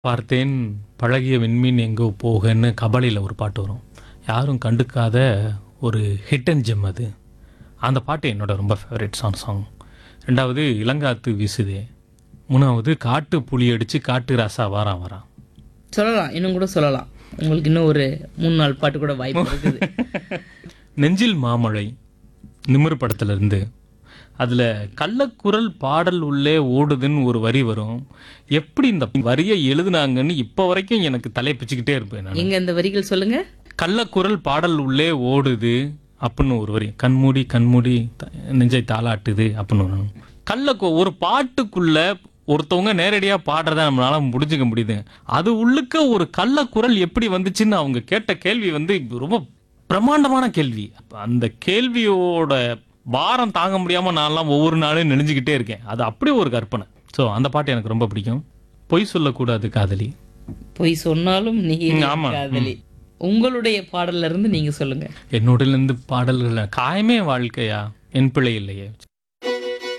பார்த்தேன் பழகிய விண்மீன் எங்கோ போகன்னு கபாலியில் ஒரு பாட்டு வரும் யாரும் கண்டுக்காத ஒரு ஹிட் அண்ட் ஜெம் அது அந்த பாட்டு என்னோட ரொம்ப ஃபேவரட் சாங் சாங் ரெண்டாவது இளங்காத்து வீசுதே மூணாவது காட்டு புளி அடித்து காட்டு ராசா வாரான் வரான் சொல்லலாம் இன்னும் கூட சொல்லலாம் உங்களுக்கு இன்னும் ஒரு மூணு நாலு பாட்டு கூட வாய்ப்பு இருக்குது நெஞ்சில் மாமழை நிமிர் படத்துல இருந்து அதில் கள்ளக்குரல் பாடல் உள்ளே ஓடுதுன்னு ஒரு வரி வரும் எப்படி இந்த வரியை எழுதுனாங்கன்னு இப்போ வரைக்கும் எனக்கு தலை பிச்சுக்கிட்டே இருப்பேன் நான் எங்க இந்த வரிகள் சொல்லுங்க கள்ளக்குரல் பாடல் உள்ளே ஓடுது அப்படின்னு ஒரு வரி கண்மூடி கண்மூடி த- நெஞ்சை தாளாட்டுது அப்படின்னு ஒரு கள்ள ஒரு பாட்டுக்குள்ள ஒருத்தவங்க நேரடியா பாடுறத நம்மளால முடிஞ்சுக்க முடியுது அது உள்ளுக்க ஒரு கள்ளக்குரல் எப்படி வந்துச்சுன்னு அவங்க கேட்ட கேள்வி வந்து ரொம்ப பிரம்மாண்டமான கேள்வி அப்ப அந்த கேள்வியோட பாரம் தாங்க முடியாம நான்லாம் ஒவ்வொரு நாளும் நெனைஞ்சுக்கிட்டே இருக்கேன் அது அப்படி ஒரு கற்பனை ஸோ அந்த பாட்டு எனக்கு ரொம்ப பிடிக்கும் பொய் சொல்லக்கூடாது காதலி பொய் சொன்னாலும் நீ ம், ஆமா. காதலி உங்களுடைய பாடல்ல இருந்து நீங்க சொல்லுங்க என்னோடலேருந்து பாடல்கள் காயமே வாழ்க்கையா என் பிள்ளை இல்லையே